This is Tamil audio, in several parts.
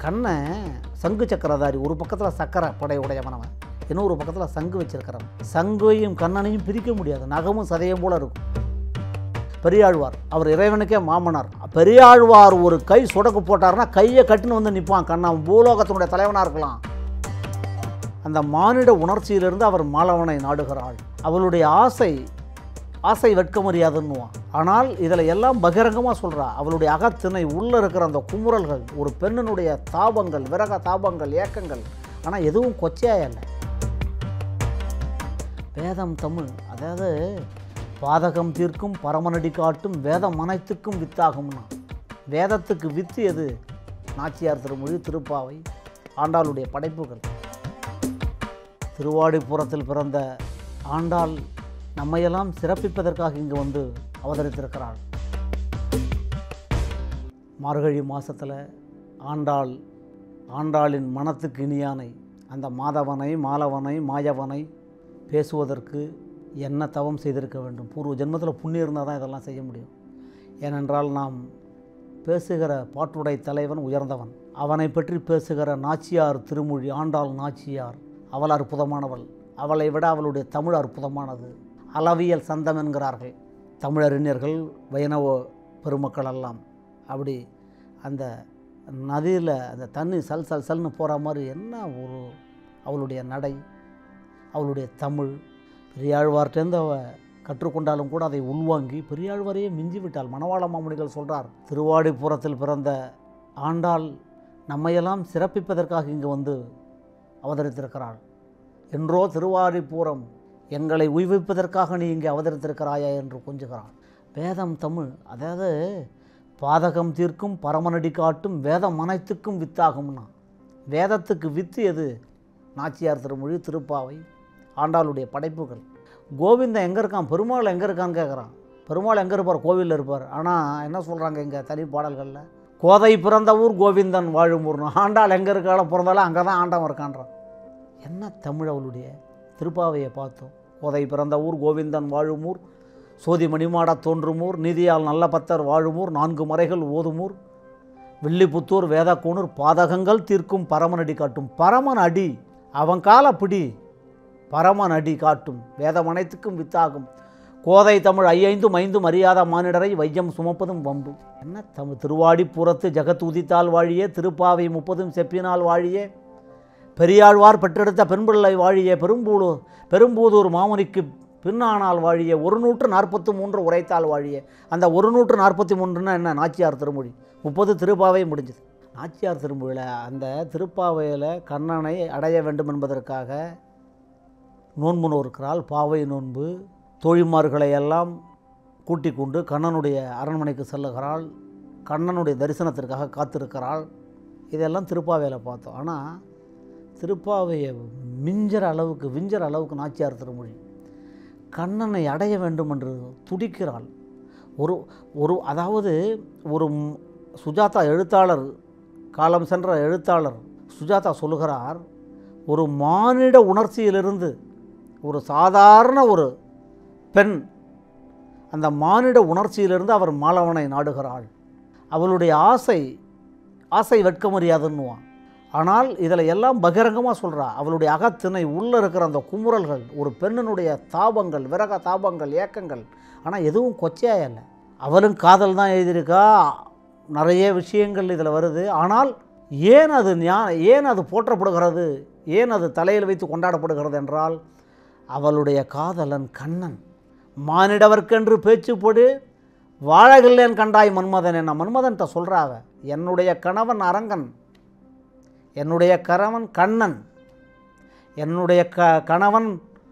கண்ணன் சங்கு சக்கரதாரி ஒரு பக்கத்தில் சக்கரை படை உடையவனவன் இன்னொரு பக்கத்தில் சங்கு வச்சிருக்கிறவன் சங்கையும் கண்ணனையும் பிரிக்க முடியாது நகமும் சதையும் போல இருக்கும் பெரியாழ்வார் அவர் இறைவனுக்கே மாமனார் பெரியாழ்வார் ஒரு கை சுடக்கு போட்டார்னா கையை கட்டுன்னு வந்து நிற்பான் கண்ணன் பூலோகத்தினுடைய தலைவனாக இருக்கலாம் அந்த மானிட உணர்ச்சியிலிருந்து அவர் மாலவனை நாடுகிறாள் அவளுடைய ஆசை ஆசை வெட்கமறியாதுன்னுவான் ஆனால் இதில் எல்லாம் பகிரங்கமாக சொல்கிறா அவளுடைய அகத்திணை உள்ளே இருக்கிற அந்த குமுறல்கள் ஒரு பெண்ணினுடைய தாபங்கள் விரக தாபங்கள் ஏக்கங்கள் ஆனால் எதுவும் கொச்சையாக இல்லை வேதம் தமிழ் அதாவது பாதகம் தீர்க்கும் பரமனடி காட்டும் வேதம் அனைத்துக்கும் வித்தாகும்னா வேதத்துக்கு வித்து எது நாச்சியார் திருமொழி திருப்பாவை ஆண்டாளுடைய படைப்புகள் திருவாடிப்புறத்தில் பிறந்த ஆண்டாள் நம்மையெல்லாம் சிறப்பிப்பதற்காக இங்கு வந்து அவதரித்திருக்கிறாள் மார்கழி மாதத்தில் ஆண்டாள் ஆண்டாளின் மனத்துக்கு இனியானை அந்த மாதவனை மாலவனை மாயவனை பேசுவதற்கு என்ன தவம் செய்திருக்க வேண்டும் பூர்வ ஜென்மத்தில் புண்ணியம் இருந்தால் தான் இதெல்லாம் செய்ய முடியும் ஏனென்றால் நாம் பேசுகிற பாட்டுடை தலைவன் உயர்ந்தவன் அவனை பற்றி பேசுகிற நாச்சியார் திருமொழி ஆண்டாள் நாச்சியார் அவள் அற்புதமானவள் அவளை விட அவளுடைய தமிழ் அற்புதமானது அளவியல் சந்தம் என்கிறார்கள் தமிழறிஞர்கள் வைணவ பெருமக்கள் எல்லாம் அப்படி அந்த நதியில் அந்த தண்ணி சல் சல் சல்னு போகிற மாதிரி என்ன ஒரு அவளுடைய நடை அவளுடைய தமிழ் பெரியாழ்வார்ட்டேருந்து அவ கற்றுக்கொண்டாலும் கூட அதை உள்வாங்கி பெரியாழ்வாரையே மிஞ்சி விட்டாள் மணவாள மாமுனிகள் சொல்கிறார் திருவாடிப்புறத்தில் பிறந்த ஆண்டாள் நம்மையெல்லாம் சிறப்பிப்பதற்காக இங்கு வந்து அவதரித்திருக்கிறாள் என்றோ திருவாரிபுரம் எங்களை உய்விப்பதற்காக நீ இங்கே அவதரித்திருக்கிறாயா என்று கொஞ்சுகிறான் வேதம் தமிழ் அதாவது பாதகம் தீர்க்கும் பரமனடி காட்டும் வேதம் அனைத்துக்கும் வித்தாகும்னா வேதத்துக்கு வித்து எது நாச்சியார் திருமொழி திருப்பாவை ஆண்டாளுடைய படைப்புகள் கோவிந்தன் எங்கே இருக்கான் பெருமாள் எங்கே இருக்கான்னு கேட்குறான் பெருமாள் எங்கே இருப்பார் கோவிலில் இருப்பார் ஆனால் என்ன சொல்கிறாங்க இங்கே தனி பாடல்களில் கோதை பிறந்த ஊர் கோவிந்தன் வாழும் ஊர்னு ஆண்டாள் எங்கே இருக்காளோ பிறந்தாலும் அங்கே தான் ஆண்டவன் இருக்கான்றான் என்ன தமிழ் அவளுடைய திருப்பாவையை பார்த்தோம் கோதை பிறந்த ஊர் கோவிந்தன் வாழும் ஊர் சோதி மணிமாடா தோன்றும் ஊர் நீதியால் நல்ல பத்தர் வாழும் ஊர் நான்கு மறைகள் ஓதும் ஊர் வில்லிபுத்தூர் வேதக்கூணூர் பாதகங்கள் தீர்க்கும் பரமனடி காட்டும் பரமன் அடி அவன் கால பிடி பரமன் அடி காட்டும் வேதம் அனைத்துக்கும் வித்தாகும் கோதை தமிழ் ஐயைந்தும் ஐந்தும் அறியாத மானிடரை வையம் சுமப்பதும் வம்பு என்ன தமிழ் திருவாடிப்புறத்து ஜகத் உதித்தால் வாழியே திருப்பாவை முப்பதும் செப்பினால் வாழியே பெரியாழ்வார் பெற்றெடுத்த பெண்பிள்ளை வாழிய பெரும்பூலூர் பெரும்பூதூர் மாமுனிக்கு பின்னானால் வாழிய ஒரு நூற்று நாற்பத்தி மூன்று உரைத்தால் வாழிய அந்த ஒரு நூற்று நாற்பத்தி மூன்றுன்னா என்ன நாச்சியார் திருமொழி முப்பது திருப்பாவை முடிஞ்சது நாச்சியார் திருமொழியில் அந்த திருப்பாவையில் கண்ணனை அடைய வேண்டும் என்பதற்காக நோன்பு நோக்கிறாள் பாவை நோன்பு தோழிமார்களை எல்லாம் கூட்டிக் கொண்டு கண்ணனுடைய அரண்மனைக்கு செல்லுகிறாள் கண்ணனுடைய தரிசனத்திற்காக காத்திருக்கிறாள் இதெல்லாம் திருப்பாவையில் பார்த்தோம் ஆனால் திருப்பாவையை மிஞ்சற அளவுக்கு விஞ்சற அளவுக்கு நாச்சியார் திருமொழி கண்ணனை அடைய வேண்டும் என்று துடிக்கிறாள் ஒரு ஒரு அதாவது ஒரு ம்- சுஜாதா எழுத்தாளர் காலம் சென்ற எழுத்தாளர் சுஜாதா சொல்லுகிறார் ஒரு மானிட உணர்ச்சியிலிருந்து ஒரு சாதாரண ஒரு பெண் அந்த மானிட உணர்ச்சியிலிருந்து அவர் மாலவனை நாடுகிறாள் அவளுடைய ஆசை ஆசை வெட்கமறியாதுன்னுவான் ஆனால் இதில் எல்லாம் பகிரங்கமாக சொல்கிறா அவளுடைய அகத்திணை உள்ளே இருக்கிற அந்த குமுறல்கள் ஒரு பெண்ணினுடைய தாபங்கள் விரக தாபங்கள் ஏக்கங்கள் ஆனால் எதுவும் கொச்சையாக இல்லை அவளும் காதல் தான் எழுதியிருக்கா நிறைய விஷயங்கள் இதில் வருது ஆனால் ஏன் அது ஞா ஏன் அது போற்றப்படுகிறது ஏன் அது தலையில் வைத்து கொண்டாடப்படுகிறது என்றால் அவளுடைய காதலன் கண்ணன் மானிடவர்க்கென்று பேச்சு போடு வாழகில்லேன் கண்டாய் மன்மதன் என்ன மன்மதன்ட்ட சொல்கிறாவ என்னுடைய கணவன் அரங்கன் என்னுடைய கணவன் கண்ணன் என்னுடைய க கணவன்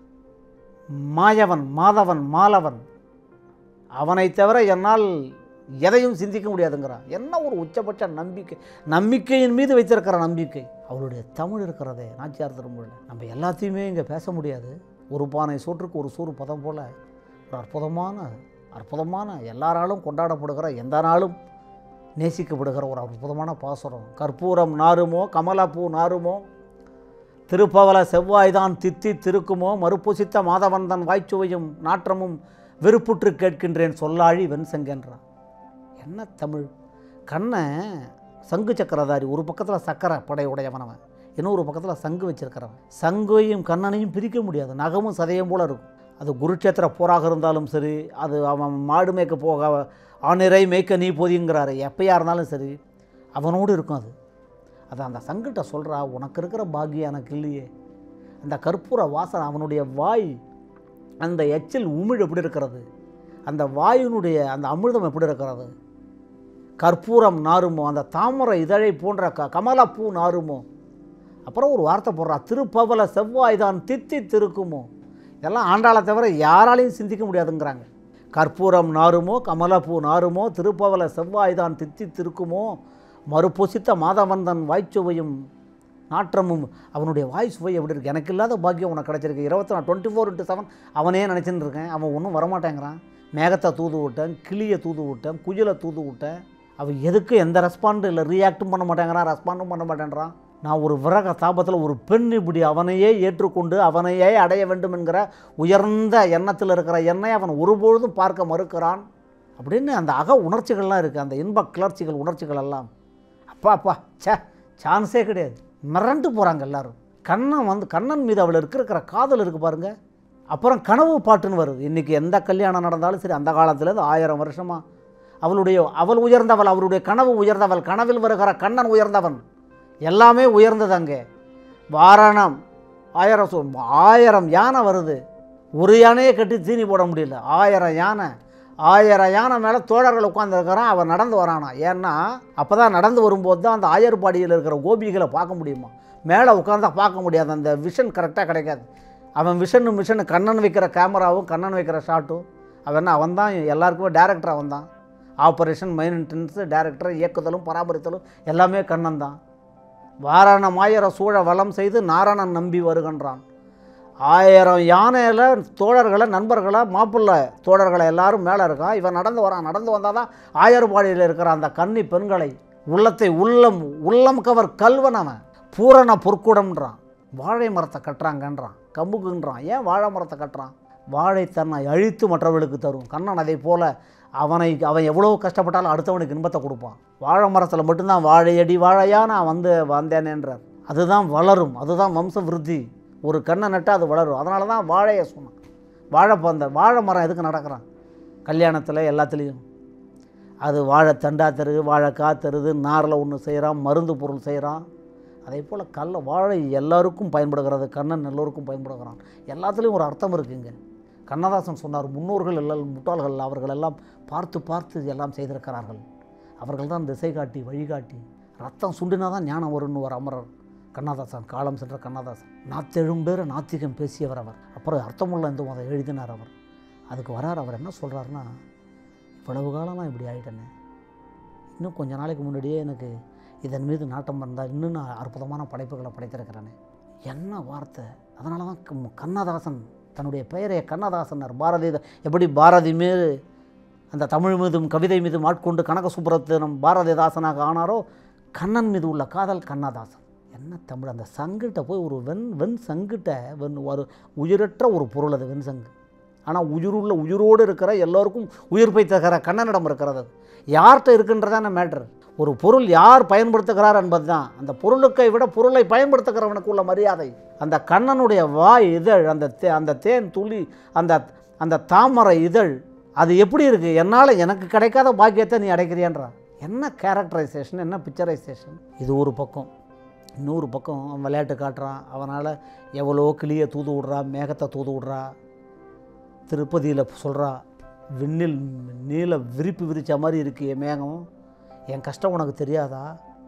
மாயவன் மாதவன் மாலவன் அவனை தவிர என்னால் எதையும் சிந்திக்க முடியாதுங்கிறான் என்ன ஒரு உச்சபட்ச நம்பிக்கை நம்பிக்கையின் மீது வைத்திருக்கிற நம்பிக்கை அவளுடைய தமிழ் இருக்கிறதே நாச்சியார் திருமொழியில் நம்ம எல்லாத்தையுமே இங்கே பேச முடியாது ஒரு பானை சோற்றுக்கு ஒரு சூறு பதம் போல் ஒரு அற்புதமான அற்புதமான எல்லாராலும் கொண்டாடப்படுகிற எந்த நாளும் நேசிக்கப்படுகிற ஒரு அற்புதமான பாசுரம் கற்பூரம் நாருமோ கமலப்பூ நாருமோ திருப்பவல செவ்வாய்தான் தித்தி திருக்குமோ மறுபூசித்த மாதவன் தன் வாய்ச்சுவையும் நாற்றமும் வெறுப்புற்று கேட்கின்றேன் சொல்லாழி வெண்செங்கன்றான் என்ன தமிழ் கண்ணை சங்கு சக்கரதாரி ஒரு பக்கத்தில் சக்கரை படை உடையவனவன் இன்னொரு பக்கத்தில் சங்கு வச்சிருக்கிறவன் சங்கையும் கண்ணனையும் பிரிக்க முடியாது நகமும் சதையும் போல இருக்கும் அது குருட்சேத்திர போராக இருந்தாலும் சரி அது அவன் மாடு மேய்க்க போக ஆணிரை மேய்க்க நீ போதிங்கிறாரு எப்பயா இருந்தாலும் சரி அவனோடு இருக்கும் அது அது அந்த சங்கிட்ட சொல்கிறா உனக்கு இருக்கிற பாக்கியம் எனக்கு இல்லையே அந்த கற்பூர வாசனை அவனுடைய வாய் அந்த எச்சில் உமிழ் எப்படி இருக்கிறது அந்த வாயினுடைய அந்த அமிர்தம் எப்படி இருக்கிறது கற்பூரம் நாருமோ அந்த தாமரை இதழை போன்ற க கமலப்பூ நாருமோ அப்புறம் ஒரு வார்த்தை போடுறா திருப்பவல செவ்வாய் தான் தித்தி திருக்குமோ இதெல்லாம் ஆண்டாளை தவிர யாராலையும் சிந்திக்க முடியாதுங்கிறாங்க கற்பூரம் நாருமோ கமலப்பூ நாருமோ திருப்பவல செவ்வாய் தான் தித்தி திருக்குமோ மறுபொசித்த மாதவந்தன் வாய்ச்சுவையும் நாற்றமும் அவனுடைய வாய் சுவை எப்படி இருக்குது எனக்கு இல்லாத பாக்கியம் உனக்கு கிடச்சிருக்கு இருபத்தி நாலு டுவெண்ட்டி ஃபோர் இன்ட்டு செவன் அவனே நினச்சின்னு இருக்கேன் அவன் ஒன்றும் வரமாட்டேங்கிறான் மேகத்தை தூது விட்டேன் கிளியை தூது விட்டேன் குயிலை தூது விட்டேன் அவன் எதுக்கு எந்த ரெஸ்பாண்டும் இல்லை ரியாக்டும் பண்ண மாட்டேங்கிறான் ரெஸ்பாண்டும் பண்ண மாட்டேன்றான் நான் ஒரு விரக தாபத்தில் ஒரு பெண் இப்படி அவனையே ஏற்றுக்கொண்டு அவனையே அடைய வேண்டும் என்கிற உயர்ந்த எண்ணத்தில் இருக்கிற என்னை அவன் ஒருபொழுதும் பார்க்க மறுக்கிறான் அப்படின்னு அந்த அக உணர்ச்சிகள்லாம் இருக்குது அந்த இன்ப கிளர்ச்சிகள் உணர்ச்சிகள் எல்லாம் அப்பா அப்பா ச்சே சான்ஸே கிடையாது மிரண்டு போகிறாங்க எல்லாரும் கண்ணன் வந்து கண்ணன் மீது அவள் இருக்கிற காதல் இருக்குது பாருங்க அப்புறம் கனவு பாட்டுன்னு வருது இன்றைக்கி எந்த கல்யாணம் நடந்தாலும் சரி அந்த காலத்துலேருந்து ஆயிரம் வருஷமாக அவளுடைய அவள் உயர்ந்தவள் அவளுடைய கனவு உயர்ந்தவள் கனவில் வருகிற கண்ணன் உயர்ந்தவன் எல்லாமே உயர்ந்தது அங்கே வாரணம் ஆயிரம் சு- ஆயிரம் யானை வருது ஒரு யானையை கட்டி தீனி போட முடியல ஆயிரம் யானை ஆயிரம் யானை மேலே தோழர்கள் உட்காந்துருக்கிறான் அவன் நடந்து வரானா ஏன்னா அப்போ தான் நடந்து வரும்போது தான் அந்த ஆயர்பாடியில் இருக்கிற கோபிகளை பார்க்க முடியுமா மேலே உட்காந்தா பார்க்க முடியாது அந்த விஷன் கரெக்டாக கிடைக்காது அவன் விஷனு மிஷனு கண்ணன் வைக்கிற கேமராவும் கண்ணன் வைக்கிற ஷாட்டும் அவன் என்ன அவன் தான் எல்லாருக்குமே டேரக்டர் அவன் தான் ஆப்ரேஷன் மெயின்டெனன்ஸு டேரக்டர் இயக்குதலும் பராமரித்தலும் எல்லாமே கண்ணன் தான் வாரணம் ஆயிரம் சூழ வளம் செய்து நாரணன் நம்பி வருகின்றான் ஆயிரம் யானையில் தோழர்களை நண்பர்களை மாப்பிள்ளை தோழர்களை எல்லாரும் மேலே இருக்கான் இவன் நடந்து வரான் நடந்து வந்தால் தான் ஆயர்பாடியில் இருக்கிற அந்த கன்னி பெண்களை உள்ளத்தை உள்ளம் உள்ளம் கவர் கல்வன் அவன் பூரண பொற்குடம்ன்றான் வாழை மரத்தை கட்டுறாங்கன்றான் கம்புக்குன்றான் ஏன் வாழை மரத்தை கட்டுறான் வாழை தன்னை அழித்து மற்றவர்களுக்கு தரும் கண்ணன் அதை போல அவனை அவன் எவ்வளோ கஷ்டப்பட்டாலும் அடுத்தவனுக்கு இன்பத்தை கொடுப்பான் வாழை மரத்தில் மட்டும்தான் வாழையடி வாழையா நான் வந்து வந்தேனேன்றார் அதுதான் வளரும் அதுதான் வம்ச விருத்தி ஒரு கண்ணை நட்டால் அது வளரும் அதனால தான் வாழையை சொன்னான் வாழை அந்த வாழை மரம் எதுக்கு நடக்கிறான் கல்யாணத்தில் எல்லாத்துலேயும் அது வாழை தண்டா தருது வாழைக்கா தருது நாரில் ஒன்று செய்கிறான் மருந்து பொருள் செய்கிறான் அதே போல் கல்ல வாழை எல்லாருக்கும் பயன்படுகிறது கண்ணன் எல்லோருக்கும் பயன்படுகிறான் எல்லாத்துலேயும் ஒரு அர்த்தம் இருக்குங்க கண்ணதாசன் சொன்னார் முன்னோர்கள் எல்லாம் முட்டாள்கள் அவர்கள் எல்லாம் பார்த்து பார்த்து எல்லாம் செய்திருக்கிறார்கள் அவர்கள் தான் திசை காட்டி வழிகாட்டி ரத்தம் சுண்டினா தான் ஞானம் வரும்னு ஒரு அமரர் கண்ணதாசன் காலம் சென்ற கண்ணதாசன் நாத்தெழும்பேற நாத்திகம் பேசியவர் அவர் அப்புறம் அர்த்தமுள்ள இந்த அதை எழுதினார் அவர் அதுக்கு வரார் அவர் என்ன சொல்கிறாருன்னா இவ்வளவு காலம் நான் இப்படி ஆகிட்டேனே இன்னும் கொஞ்ச நாளைக்கு முன்னாடியே எனக்கு இதன் மீது நாட்டம் வந்தால் இன்னும் நான் அற்புதமான படைப்புகளை படைத்திருக்கிறேனே என்ன வார்த்தை அதனால தான் கம்- கண்ணதாசன் தன்னுடைய பெயரை கண்ணதாசனர் பாரதி எப்படி பாரதி மீது அந்த தமிழ் மீதும் கவிதை மீதும் ஆட்கொண்டு கனக சுப்புரத்தினம் பாரதிதாசனாக ஆனாரோ கண்ணன் மீது உள்ள காதல் கண்ணதாசன் என்ன தமிழ் அந்த சங்கிட்ட போய் ஒரு வெண் வெண் சங்கிட்ட வெண் ஒரு உயிரற்ற ஒரு பொருள் அது வெண் சங்கு ஆனால் உயிருள்ள உயிரோடு இருக்கிற எல்லோருக்கும் உயிர் பை தகிற கண்ணனிடம் இருக்கிறது அது யார்கிட்ட இருக்குன்றதான மேட்ரு ஒரு பொருள் யார் பயன்படுத்துகிறார் என்பது தான் அந்த பொருளுக்கை விட பொருளை பயன்படுத்துகிறவனுக்கு உள்ள மரியாதை அந்த கண்ணனுடைய வாய் இதழ் அந்த தே அந்த தேன் துளி அந்த அந்த தாமரை இதழ் அது எப்படி இருக்குது என்னால் எனக்கு கிடைக்காத பாக்கியத்தை நீ அடைக்கிறியன்றா என்ன கேரக்டரைசேஷன் என்ன பிக்சரைசேஷன் இது ஒரு பக்கம் இன்னொரு பக்கம் அவன் விளையாட்டு காட்டுறான் அவனால் எவ்வளோ கிளியை தூது விட்றா மேகத்தை தூது விட்றா திருப்பதியில் சொல்கிறா விண்ணில் நீல விரிப்பு விரிச்ச மாதிரி இருக்கு என் மேகம் என் கஷ்டம் உனக்கு தெரியாதா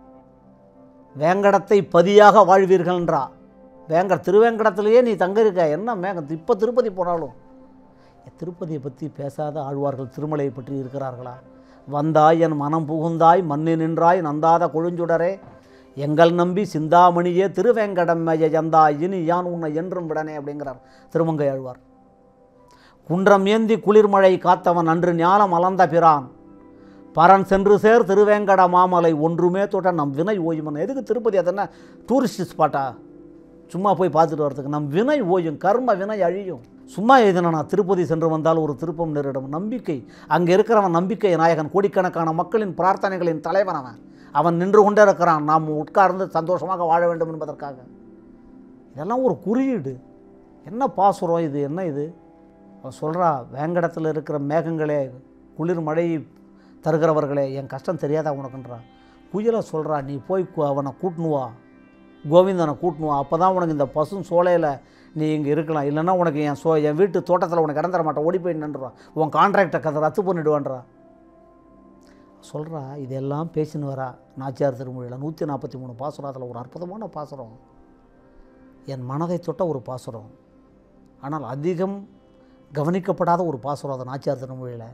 வேங்கடத்தை பதியாக வாழ்வீர்கள்ன்றா வேங்க திருவேங்கடத்திலேயே நீ தங்க இருக்க என்ன மேகம் இப்போ திருப்பதி போனாலும் திருப்பதியை பற்றி பேசாத ஆழ்வார்கள் திருமலையை பற்றி இருக்கிறார்களா வந்தாய் என் மனம் புகுந்தாய் மண்ணி நின்றாய் நந்தாத கொழுஞ்சுடரே எங்கள் நம்பி சிந்தாமணியே திருவேங்கடம்மைய எந்தாய் இனி யான் உன்னை என்றும் விடனே அப்படிங்கிறார் திருமங்கை ஆழ்வார் குன்றம் ஏந்தி குளிர்மழை காத்தவன் அன்று ஞானம் அலந்த பிரான் பரன் சென்று சேர் திருவேங்கட மாமலை ஒன்றுமே தொட்ட நம் வினை ஓயுமன் எதுக்கு திருப்பதி அது என்ன டூரிஸ்ட் ஸ்பாட்டா சும்மா போய் பார்த்துட்டு வரதுக்கு நம் வினை ஓயும் கர்ம வினை அழியும் சும்மா எழுதினா திருப்பதி சென்று வந்தால் ஒரு திருப்பம் நேரிடும் நம்பிக்கை அங்கே இருக்கிறவன் நம்பிக்கை நாயகன் கோடிக்கணக்கான மக்களின் பிரார்த்தனைகளின் தலைவன் அவன் அவன் நின்று கொண்டே இருக்கிறான் நாம் உட்கார்ந்து சந்தோஷமாக வாழ வேண்டும் என்பதற்காக இதெல்லாம் ஒரு குறியீடு என்ன பாசுரம் இது என்ன இது அவன் சொல்கிறா வேங்கடத்தில் இருக்கிற மேகங்களே குளிர் மழை தருகிறவர்களே என் கஷ்டம் தெரியாதா உனக்குன்றா குயிலை சொல்கிறா நீ போய் கு- அவனை கூட்டுனு வா கோவிந்தனை கூட்டுனு வா அப்போ தான் உனக்கு இந்த பசும் சோலையில் நீ இங்கே இருக்கலாம் இல்லைன்னா உனக்கு என் சோ என் வீட்டு தோட்டத்தில் உனக்கு இடம் தர மாட்டேன் ஓடி போய் நின்றுவா உன் கான்ட்ராக்டை கதை ரத்து பண்ணிடுவான்றா சொல்கிறா இதெல்லாம் பேசின்னு வரா நாச்சியார் திருமொழியில் நூற்றி நாற்பத்தி மூணு பாசுரம் அதில் ஒரு அற்புதமான பாசுரம் என் மனதை தொட்ட ஒரு பாசுரம் ஆனால் அதிகம் கவனிக்கப்படாத ஒரு பாசுரம் அது நாச்சியார் திருமொழியில்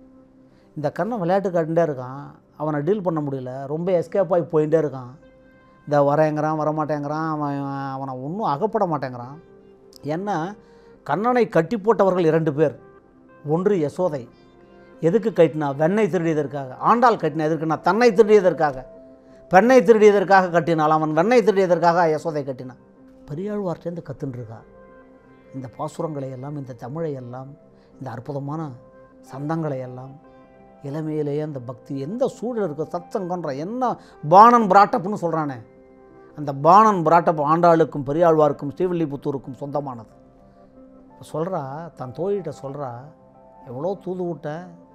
இந்த கண்ணன் விளையாட்டு காட்டுட்டே இருக்கான் அவனை டீல் பண்ண முடியல ரொம்ப எஸ்கேப் ஆகி போயிட்டே இருக்கான் இந்த வரேங்கிறான் வரமாட்டேங்கிறான் அவன் அவனை ஒன்றும் அகப்பட மாட்டேங்கிறான் ஏன்னா கண்ணனை கட்டி போட்டவர்கள் இரண்டு பேர் ஒன்று யசோதை எதுக்கு கட்டினா வெண்ணெய் திருடியதற்காக ஆண்டாள் கட்டினா எதற்குனா தன்னை திருடியதற்காக பெண்ணை திருடியதற்காக கட்டினாள் அவன் வெண்ணெய் திருடியதற்காக யசோதை கட்டினான் பெரியாழ்வார்ட்டேருந்து கத்துன்ருக்கா இந்த பாசுரங்களை எல்லாம் இந்த தமிழை எல்லாம் இந்த அற்புதமான சந்தங்களை எல்லாம் இளமையிலேயே அந்த பக்தி எந்த சூழல் இருக்க சத்சங்கன்ற என்ன பாணன் பிராட்டப்னு சொல்கிறானே அந்த பாணன் பிராட்டப் ஆண்டாளுக்கும் பெரியாழ்வாருக்கும் ஸ்ரீவில்லிபுத்தூருக்கும் சொந்தமானது சொல்கிறா தன் தோழிகிட்ட சொல்கிறா எவ்வளோ தூது விட்ட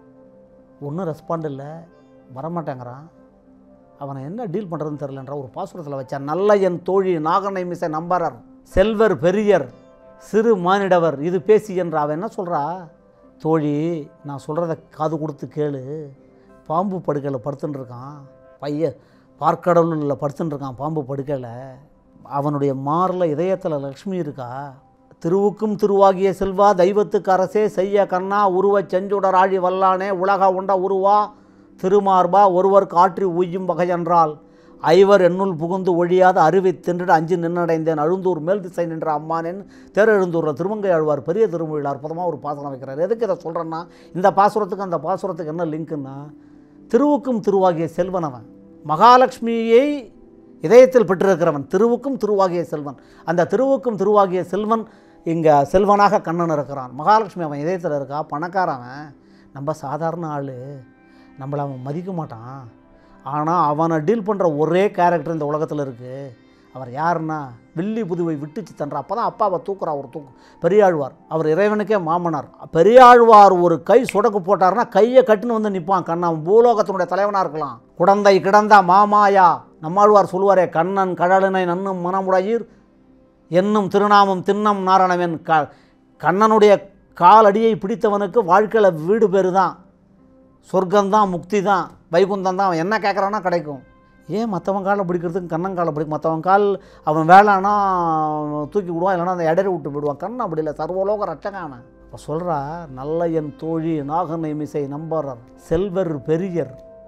ஒன்றும் ரெஸ்பாண்ட் இல்லை வரமாட்டேங்கிறான் அவனை என்ன டீல் பண்ணுறதுன்னு தெரிலன்ற ஒரு பாசுரத்தில் வச்சான் நல்ல என் தோழி நாகனை மிசை நம்பரர் செல்வர் பெரியர் சிறு மானிடவர் இது பேசி என்ற அவன் என்ன சொல்கிறா தோழி நான் சொல்கிறத காது கொடுத்து கேளு பாம்பு படுக்கையில் படுத்துன்னு இருக்கான் பைய பார்க்கடலில் படுத்துன்னு இருக்கான் பாம்பு படுக்கையில் அவனுடைய மாரில் இதயத்தில் லக்ஷ்மி இருக்கா திருவுக்கும் திருவாகிய செல்வா தெய்வத்துக்கு அரசே செய்ய கண்ணா உருவச் செஞ்சுடர் ஆழி வல்லானே உலக உண்ட உருவா திருமார்பா ஒருவர் காற்றி உய்யும் வகையென்றால் ஐவர் என்னுள் புகுந்து ஒழியாத அருவி தின்றிட அஞ்சு நின்னடைந்தேன் அழுந்தூர் மேல் திசை நின்ற அம்மானேன் தேரெழுந்தூரில் திருமங்கை ஆழ்வார் பெரிய திருமொழியில் அற்புதமாக ஒரு பாசுரம் வைக்கிறார் எதுக்கு இதை சொல்கிறேன்னா இந்த பாசுரத்துக்கு அந்த பாசுரத்துக்கு என்ன லிங்க்குன்னா திருவுக்கும் திருவாகிய செல்வன் அவன் மகாலட்சுமியை இதயத்தில் பெற்றிருக்கிறவன் திருவுக்கும் திருவாகிய செல்வன் அந்த திருவுக்கும் திருவாகிய செல்வன் இங்கே செல்வனாக கண்ணன் இருக்கிறான் மகாலட்சுமி அவன் இதயத்தில் இருக்கா பணக்காரவன் நம்ம சாதாரண ஆள் நம்மளை அவன் மதிக்க மாட்டான் ஆனால் அவனை டீல் பண்ணுற ஒரே கேரக்டர் இந்த உலகத்தில் இருக்குது அவர் யாருன்னா வில்லி புதுவை விட்டுச்சு தன்ற அப்போ தான் அப்பாவை தூக்குறா ஒரு தூக்கு பெரியாழ்வார் அவர் இறைவனுக்கே மாமனார் பெரியாழ்வார் ஒரு கை சொடக்கு போட்டார்னா கையை கட்டுன்னு வந்து நிற்பான் கண்ணன் அவன் பூலோகத்தினுடைய தலைவனாக இருக்கலாம் குடந்தை கிடந்தா மாமாயா நம்மாழ்வார் சொல்லுவாரே கண்ணன் கடலினை நன்னும் மனமுடையீர் என்னும் திருநாமம் திண்ணம் நாரணவன் க கண்ணனுடைய காலடியை பிடித்தவனுக்கு வாழ்க்கையில் வீடு பேரு தான் சொர்க்கம்தான் முக்தி தான் வைகுந்தம் தான் அவன் என்ன கேட்குறான்னா கிடைக்கும் ஏன் மற்றவன் காலை பிடிக்கிறதுக்கு கண்ணன் காலை பிடிக்கும் மற்றவன் கால் அவன் வேலைன்னா தூக்கி விடுவான் இல்லைன்னா அந்த இடையில விட்டு விடுவான் கண்ணன் அப்படி இல்லை சர்வலோக ரட்சகன் அவன் இப்போ சொல்கிறா நல்ல என் தோழி நாகனை மிசை நம்பரர் செல்வர் பெரியர்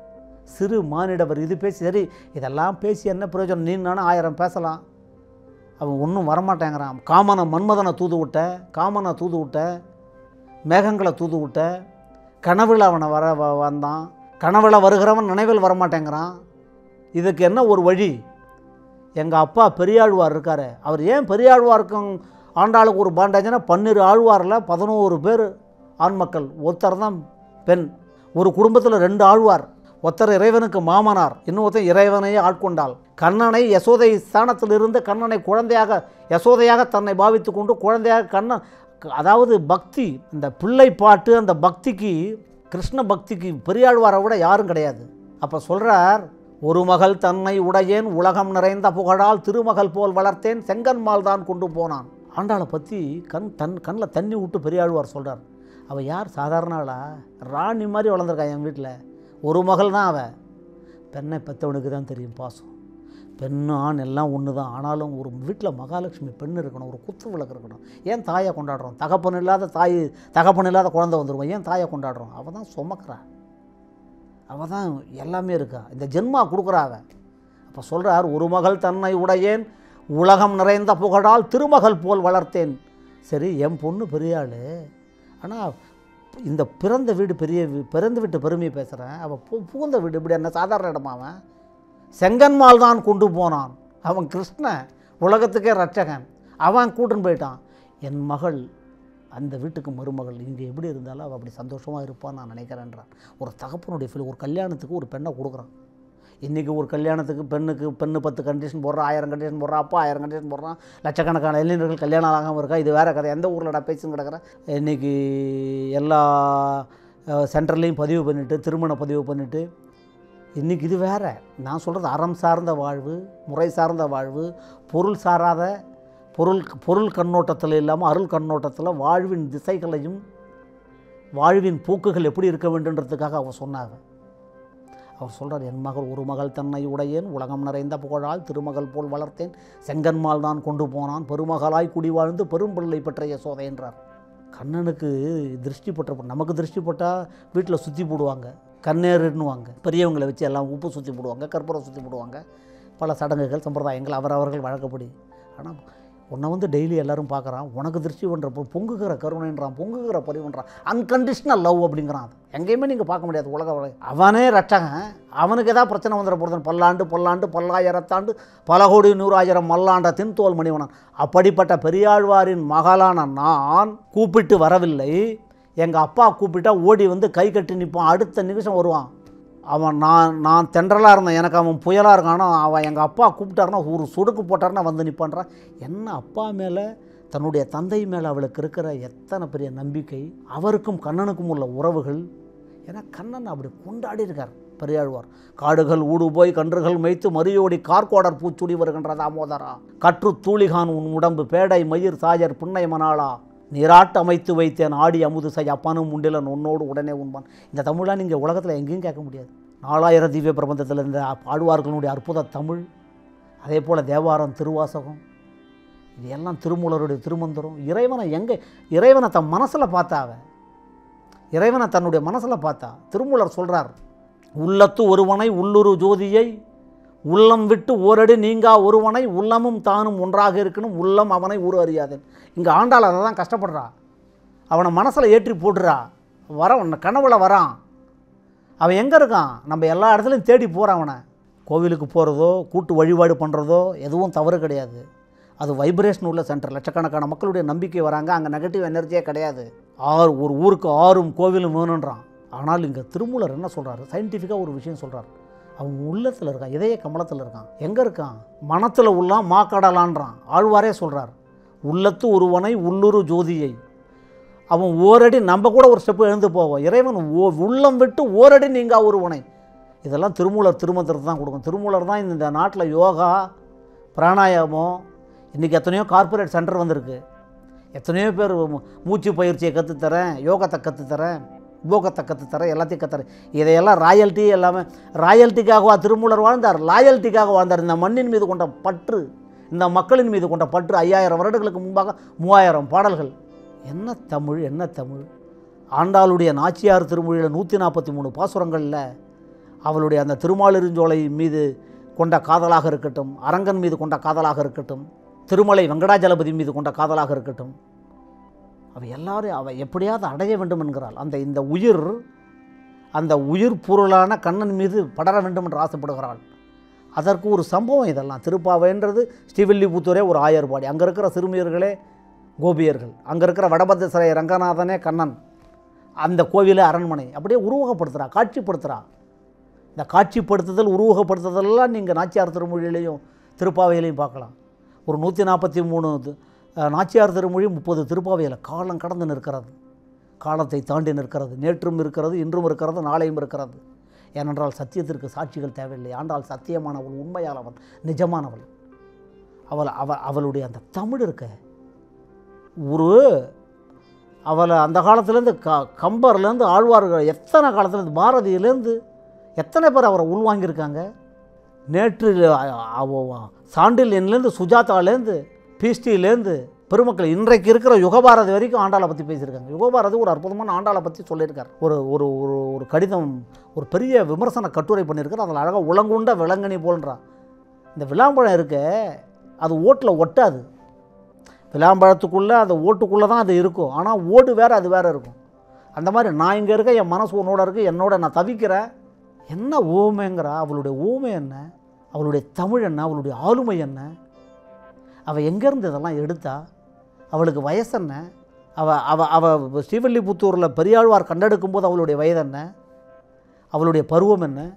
சிறு மானிடவர் இது பேசி சரி இதெல்லாம் பேசி என்ன பிரயோஜனம் நீ நானும் ஆயிரம் பேசலாம் அவன் ஒன்றும் வரமாட்டேங்கிறான் காமனை மன்மதனை தூது விட்ட காமனை தூது விட்ட மேகங்களை தூது விட்ட கனவில் அவனை வர வ- வந்தான் கனவில் வருகிறவன் நினைவில் வரமாட்டேங்கிறான் இதுக்கு என்ன ஒரு வழி எங்கள் அப்பா பெரியாழ்வார் இருக்கார் அவர் ஏன் பெரியாழ்வாருக்கும் ஆண்டாளுக்கு ஒரு பாண்டாச்சுன்னா பன்னிரு ஆழ்வாரில் பதினோரு பேர் ஆண் மக்கள் ஒருத்தர் தான் பெண் ஒரு குடும்பத்தில் ரெண்டு ஆழ்வார் ஒருத்தர் இறைவனுக்கு மாமனார் இன்னொருத்தர் இறைவனையே ஆட்கொண்டாள் கண்ணனை யசோதை ஸ்தானத்தில் இருந்து கண்ணனை குழந்தையாக யசோதையாக தன்னை பாவித்து கொண்டு குழந்தையாக கண்ணன் அதாவது பக்தி இந்த பிள்ளை பாட்டு அந்த பக்திக்கு கிருஷ்ண பக்திக்கு பெரியாழ்வாரை விட யாரும் கிடையாது அப்போ சொல்கிறார் ஒரு மகள் தன்னை உடையேன் உலகம் நிறைந்த புகழால் திருமகள் போல் வளர்த்தேன் செங்கன்மால் தான் கொண்டு போனான் ஆண்டாளை பற்றி கண் தன் கண்ணில் தண்ணி விட்டு பெரியாழ்வார் சொல்கிறார் அவள் யார் சாதாரண ஆளா ராணி மாதிரி வளர்ந்துருக்கா என் வீட்டில் ஒரு மகள் தான் அவள் பெண்ணை பெற்றவனுக்கு தான் தெரியும் பாசம் பெண்ணு ஆண் எல்லாம் ஒன்று தான் ஆனாலும் ஒரு வீட்டில் மகாலட்சுமி பெண் இருக்கணும் ஒரு குத்து விளக்கு இருக்கணும் ஏன் தாயை கொண்டாடுறோம் தகப்பன் இல்லாத தாய் தகப்பன் இல்லாத குழந்தை வந்துருவோம் ஏன் தாயை கொண்டாடுறோம் அவள் தான் சுமக்கிறா அவள் தான் எல்லாமே இருக்கா இந்த ஜென்மா கொடுக்குறா அவ அப்போ சொல்கிறார் ஒரு மகள் தன்னை உடையேன் உலகம் நிறைந்த புகழால் திருமகள் போல் வளர்த்தேன் சரி என் பொண்ணு பெரிய ஆள் ஆனால் இந்த பிறந்த வீடு பெரிய வீ- பிறந்த வீட்டு பெருமையை பேசுகிறேன் அவள் பு புகுந்த வீடு இப்படி என்ன சாதாரண இடமா அவன் செங்கன்மால் தான் கொண்டு போனான் அவன் கிருஷ்ணன் உலகத்துக்கே ரட்சகன் அவன் கூட்டுன்னு போயிட்டான் என் மகள் அந்த வீட்டுக்கு மருமகள் இங்கே எப்படி இருந்தாலும் அவள் அப்படி சந்தோஷமாக இருப்பான்னு நான் நினைக்கிறேன்றான் ஒரு தகப்பனுடைய ஃபீல் ஒரு கல்யாணத்துக்கு ஒரு பெண்ணை கொடுக்குறான் இன்றைக்கி ஒரு கல்யாணத்துக்கு பெண்ணுக்கு பெண்ணு பத்து கண்டிஷன் போடுறான் ஆயிரம் கண்டிஷன் போடுறான் அப்பா ஆயிரம் கண்டிஷன் போடுறான் லட்சக்கணக்கான இளைஞர்கள் கல்யாணம் ஆகாமல் இருக்கா இது வேறு கதை எந்த ஊரில்டா பேசுன்னு கிடக்குறேன் இன்றைக்கி எல்லா சென்டர்லேயும் பதிவு பண்ணிவிட்டு திருமண பதிவு பண்ணிவிட்டு இன்றைக்கி இது வேறு நான் சொல்கிறது அறம் சார்ந்த வாழ்வு முறை சார்ந்த வாழ்வு பொருள் சாராத பொருள் பொருள் கண்ணோட்டத்தில் இல்லாமல் அருள் கண்ணோட்டத்தில் வாழ்வின் திசைகளையும் வாழ்வின் போக்குகள் எப்படி இருக்க வேண்டுன்றதுக்காக அவர் சொன்னாங்க அவர் சொல்கிறார் என் மகள் ஒரு மகள் தன்னை உடையேன் உலகம் நிறைந்த புகழால் திருமகள் போல் வளர்த்தேன் செங்கன்மால் தான் கொண்டு போனான் பெருமகளாய் குடி வாழ்ந்து பெரும்பிள்ளை பெற்ற யசோதை என்றார் கண்ணனுக்கு திருஷ்டி பட்ட நமக்கு திருஷ்டி பட்டால் வீட்டில் சுற்றி போடுவாங்க கண்ணேறுன்னுவாங்க பெரியவங்களை வச்சு எல்லாம் உப்பு சுற்றி போடுவாங்க கற்பூரம் சுற்றி போடுவாங்க பல சடங்குகள் சம்பிரதாயங்கள் அவரவர்கள் வழக்கப்படி ஆனால் உன்னை வந்து டெய்லி எல்லாரும் பார்க்குறான் உனக்கு திருஷ்டி பண்ணுறப்போ பொங்குகிற கருணைன்றான் பொங்குகிற பரிவுன்றான் அன்கண்டிஷனல் லவ் அப்படிங்கிறான் அது எங்கேயுமே நீங்கள் பார்க்க முடியாது உலக வழி அவனே ரட்சகன் அவனுக்கு ஏதாவது பிரச்சனை வந்துட போகிறது பல்லாண்டு பல்லாண்டு பல்லாயிரத்தாண்டு பல கோடி நூறாயிரம் மல்லாண்ட தின்தோல் மணிவனன் அப்படிப்பட்ட பெரியாழ்வாரின் மகளான நான் கூப்பிட்டு வரவில்லை எங்கள் அப்பா கூப்பிட்டா ஓடி வந்து கை கட்டி நிற்பான் அடுத்த நிமிஷம் வருவான் அவன் நான் நான் தென்றலாக இருந்தேன் எனக்கு அவன் புயலாக இருக்கான் ஆனால் அவன் எங்கள் அப்பா கூப்பிட்டாருன்னா ஒரு சுடுக்கு போட்டாருன்னா வந்து நிற்பான்றான் என்ன அப்பா மேலே தன்னுடைய தந்தை மேலே அவளுக்கு இருக்கிற எத்தனை பெரிய நம்பிக்கை அவருக்கும் கண்ணனுக்கும் உள்ள உறவுகள் ஏன்னா கண்ணன் அப்படி கொண்டாடி இருக்கார் பெரியாழ்வார் காடுகள் ஊடு போய் கன்றுகள் மேய்த்து மரியோடி கார்கோடர் பூச்சுடி வருகின்ற தாமோதரா கற்று தூளிகான் உன் உடம்பு பேடை மயிர் சாயர் புன்னை மணாளா நீராட்டு அமைத்து வைத்தேன் ஆடி அமுது செய் அப்பனும் உண்டிலன் உன்னோடு உடனே உண்பான் இந்த தமிழாக நீங்கள் உலகத்தில் எங்கேயும் கேட்க முடியாது நாலாயிரம் திவ்ய பிரபந்தத்தில் இந்த பாடுவார்களுடைய அற்புத தமிழ் அதே போல் தேவாரம் திருவாசகம் இது எல்லாம் திருமூலருடைய திருமந்திரம் இறைவனை எங்கே இறைவனை தன் மனசில் பார்த்தாவ இறைவனை தன்னுடைய மனசில் பார்த்தா திருமூலர் சொல்கிறார் உள்ளத்து ஒருவனை உள்ளுரு ஜோதியை உள்ளம் விட்டு ஓரடி நீங்கா ஒருவனை உள்ளமும் தானும் ஒன்றாக இருக்கணும் உள்ளம் அவனை ஊறு அறியாதேன் இங்கே ஆண்டாள் அதை தான் கஷ்டப்படுறா அவனை மனசில் ஏற்றி போடுறா வர கனவுல வரான் அவன் எங்கே இருக்கான் நம்ம எல்லா இடத்துலையும் தேடி போகிறான் அவனை கோவிலுக்கு போகிறதோ கூட்டு வழிபாடு பண்ணுறதோ எதுவும் தவறு கிடையாது அது வைப்ரேஷன் உள்ள சென்டர் லட்சக்கணக்கான மக்களுடைய நம்பிக்கை வராங்க அங்கே நெகட்டிவ் எனர்ஜியே கிடையாது ஆறு ஒரு ஊருக்கு ஆறும் கோவிலும் வேணுன்றான் ஆனால் இங்கே திருமூலர் என்ன சொல்கிறாரு சயின்டிஃபிக்காக ஒரு விஷயம் சொல்கிறார் அவன் உள்ளத்தில் இருக்கான் இதய கமலத்தில் இருக்கான் எங்கே இருக்கான் மனத்தில் உள்ளான் மாக்கடலான்றான் ஆழ்வாரே சொல்கிறார் உள்ளத்து ஒருவனை உள்ளுரு ஜோதியை அவன் ஓரடி நம்ம கூட ஒரு ஸ்டெப்பு எழுந்து போவோம் இறைவன் ஓ உள்ளம் விட்டு ஓரடி நீங்கா ஒருவனை இதெல்லாம் திருமூலர் திருமந்திரத்தை தான் கொடுக்கும் திருமூலர் தான் இந்த நாட்டில் யோகா பிராணாயாமம் இன்றைக்கி எத்தனையோ கார்ப்பரேட் சென்டர் வந்திருக்கு எத்தனையோ பேர் மூ- மூச்சு பயிற்சியை கற்றுத்தரேன் யோகத்தை கற்றுத்தரேன் யோகத்தை கற்றுத்தரேன் எல்லாத்தையும் கற்றுறேன் இதையெல்லாம் ராயல்ட்டி எல்லாமே ராயல்ட்டிக்காகவா திருமூலர் வாழ்ந்தார் லாயல்ட்டிக்காக வாழ்ந்தார் இந்த மண்ணின் மீது கொண்ட பற்று இந்த மக்களின் மீது கொண்ட பற்று ஐயாயிரம் வருடங்களுக்கு முன்பாக மூவாயிரம் பாடல்கள் என்ன தமிழ் என்ன தமிழ் ஆண்டாளுடைய நாச்சியார் திருமொழியில் நூற்றி நாற்பத்தி மூணு பாசுரங்களில் அவளுடைய அந்த திருமாலிருஞ்சோலை மீது கொண்ட காதலாக இருக்கட்டும் அரங்கன் மீது கொண்ட காதலாக இருக்கட்டும் திருமலை வெங்கடாஜலபதி மீது கொண்ட காதலாக இருக்கட்டும் அவ எல்லாரும் அவ எப்படியாவது அடைய வேண்டும் என்கிறாள் அந்த இந்த உயிர் அந்த உயிர் பொருளான கண்ணன் மீது படர வேண்டும் என்று ஆசைப்படுகிறாள் அதற்கு ஒரு சம்பவம் இதெல்லாம் திருப்பாவைன்றது ஸ்ரீவில்லிபுத்தூரே ஒரு ஆயர்பாடி அங்கே இருக்கிற சிறுமியர்களே கோபியர்கள் அங்கே இருக்கிற வடபத்திர சிலை ரங்கநாதனே கண்ணன் அந்த கோவிலே அரண்மனை அப்படியே உருவகப்படுத்துகிறா காட்சிப்படுத்துகிறா இந்த காட்சிப்படுத்துதல் உருவகப்படுத்துதலெல்லாம் நீங்கள் நாச்சியார் திருமொழியிலையும் திருப்பாவையிலையும் பார்க்கலாம் ஒரு நூற்றி நாற்பத்தி மூணு து- அஹ், நாச்சியார் திருமொழி முப்பது திருப்பாவையில் காலம் கடந்து நிற்கிறது காலத்தை தாண்டி நிற்கிறது நேற்றும் இருக்கிறது இன்றும் இருக்கிறது நாளையும் இருக்கிறது ஏனென்றால் சத்தியத்திற்கு சாட்சிகள் தேவையில்லை ஆண்டாள் சத்தியமானவள் உண்மையானவள் நிஜமானவள் அவள் அவ அவளுடைய அந்த தமிழ் இருக்க ஒரு அவளை அந்த காலத்துலேருந்து க கம்பர்லேருந்து ஆழ்வார்கள் எத்தனை காலத்துலேருந்து பாரதியிலேருந்து எத்தனை பேர் அவரை உள்வாங்கியிருக்காங்க நேற்று அ- அவ சாண்டில் எண்லேருந்து சுஜாதாலேருந்து பீஸ்டிலேருந்து பெருமக்கள் இன்றைக்கு இருக்கிற யுகபாரதி வரைக்கும் ஆண்டாளை பற்றி பேசியிருக்காங்க யுகபாரதி ஒரு அற்புதமான ஆண்டாளை பற்றி சொல்லியிருக்கார் ஒரு ஒரு ஒரு ஒரு கடிதம் ஒரு பெரிய விமர்சன கட்டுரை பண்ணியிருக்கார் அதில் அழகாக உலங்குண்ட விலங்கனி போல்ன்றான் இந்த விளாம்பழம் இருக்க அது ஓட்டில் ஒட்டாது விளாம்பழத்துக்குள்ளே அந்த ஓட்டுக்குள்ளே தான் அது இருக்கும் ஆனால் ஓடு வேறு அது வேறு இருக்கும் அந்த மாதிரி நான் இங்கே இருக்க என் மனசு உன்னோட இருக்குது என்னோட நான் தவிக்கிறேன் என்ன ஓமைங்கிறா அவளுடைய ஓமை என்ன அவளுடைய தமிழ் என்ன அவளுடைய ஆளுமை என்ன அவள் எங்கேருந்து இதெல்லாம் எடுத்தா அவளுக்கு வயசு என்ன அவள் அவள் அவள் ஸ்ரீவில்லிபுத்தூரில் பெரியாழ்வார் கண்டெடுக்கும் போது அவளுடைய வயது என்ன அவளுடைய பருவம் என்ன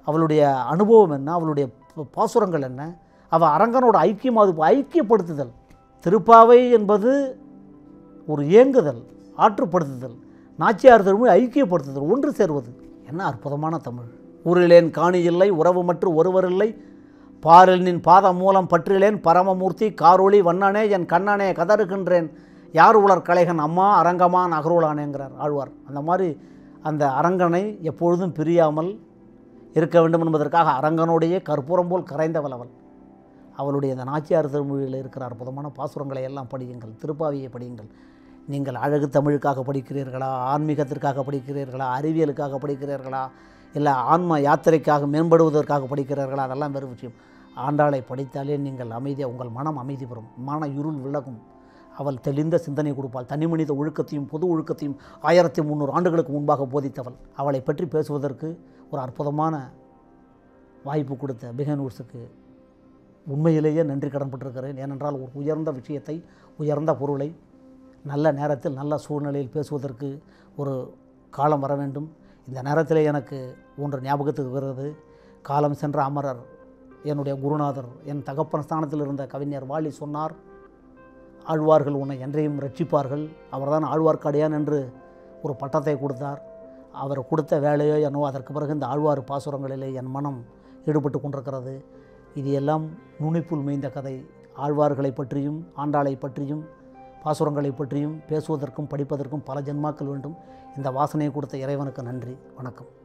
அவளுடைய அனுபவம் என்ன அவளுடைய ப- பாசுரங்கள் என்ன அவள் அரங்கனோட ஐக்கியம் அது ஐக்கியப்படுத்துதல் திருப்பாவை என்பது ஒரு ஏங்குதல் ஆற்றுப்படுத்துதல் நாச்சியார் திருமொழி ஐக்கியப்படுத்துதல் ஒன்று சேர்வது என்ன அற்புதமான தமிழ் ஊரிலேன் காணி இல்லை உறவு மற்றும் ஒருவர் இல்லை பாரில் நின் பாதம் மூலம் பற்றிலேன் பரமமூர்த்தி காரொளி வண்ணனே என் கண்ணனே கதறுகின்றேன் யார் உலர் கலைகன் அம்மா அரங்கமா நகருளானேங்கிறார் ஆழ்வார் அந்த மாதிரி அந்த அரங்கனை எப்பொழுதும் பிரியாமல் இருக்க வேண்டும் என்பதற்காக அரங்கனோடையே கற்பூரம் போல் கரைந்தவள் அவள் அவளுடைய அந்த நாச்சியார் திருமொழியில் இருக்கிற அற்புதமான பாசுரங்களை எல்லாம் படியுங்கள் திருப்பாவியை படியுங்கள் நீங்கள் அழகு தமிழுக்காக படிக்கிறீர்களா ஆன்மீகத்திற்காக படிக்கிறீர்களா அறிவியலுக்காக படிக்கிறீர்களா இல்லை ஆன்ம யாத்திரைக்காக மேம்படுவதற்காக படிக்கிறீர்களா அதெல்லாம் வேறு விஷயம் ஆண்டாளை படித்தாலே நீங்கள் அமைதியாக உங்கள் மனம் அமைதி பெறும் மன இருள் விலகும் அவள் தெளிந்த சிந்தனை கொடுப்பாள் தனி மனித ஒழுக்கத்தையும் பொது ஒழுக்கத்தையும் ஆயிரத்தி முந்நூறு ஆண்டுகளுக்கு முன்பாக போதித்தவள் அவளை பற்றி பேசுவதற்கு ஒரு அற்புதமான வாய்ப்பு கொடுத்த பிகனூர்ஸுக்கு உண்மையிலேயே நன்றி கடன்பட்டிருக்கிறேன் ஏனென்றால் ஒரு உயர்ந்த விஷயத்தை உயர்ந்த பொருளை நல்ல நேரத்தில் நல்ல சூழ்நிலையில் பேசுவதற்கு ஒரு காலம் வர வேண்டும் இந்த நேரத்தில் எனக்கு ஒன்று ஞாபகத்துக்கு வருகிறது காலம் சென்ற அமரர் என்னுடைய குருநாதர் என் தகப்பன் ஸ்தானத்தில் இருந்த கவிஞர் வாலி சொன்னார் ஆழ்வார்கள் உன்னை என்றையும் ரட்சிப்பார்கள் அவர்தான் ஆழ்வார்க்கடியான் என்று ஒரு பட்டத்தை கொடுத்தார் அவர் கொடுத்த வேலையோ என்னவோ அதற்கு பிறகு இந்த ஆழ்வார் பாசுரங்களிலே என் மனம் ஈடுபட்டு கொண்டிருக்கிறது இது எல்லாம் நுனிப்புல் மேய்ந்த கதை ஆழ்வார்களை பற்றியும் ஆண்டாளை பற்றியும் பாசுரங்களை பற்றியும் பேசுவதற்கும் படிப்பதற்கும் பல ஜென்மாக்கள் வேண்டும் இந்த வாசனையை கொடுத்த இறைவனுக்கு நன்றி வணக்கம்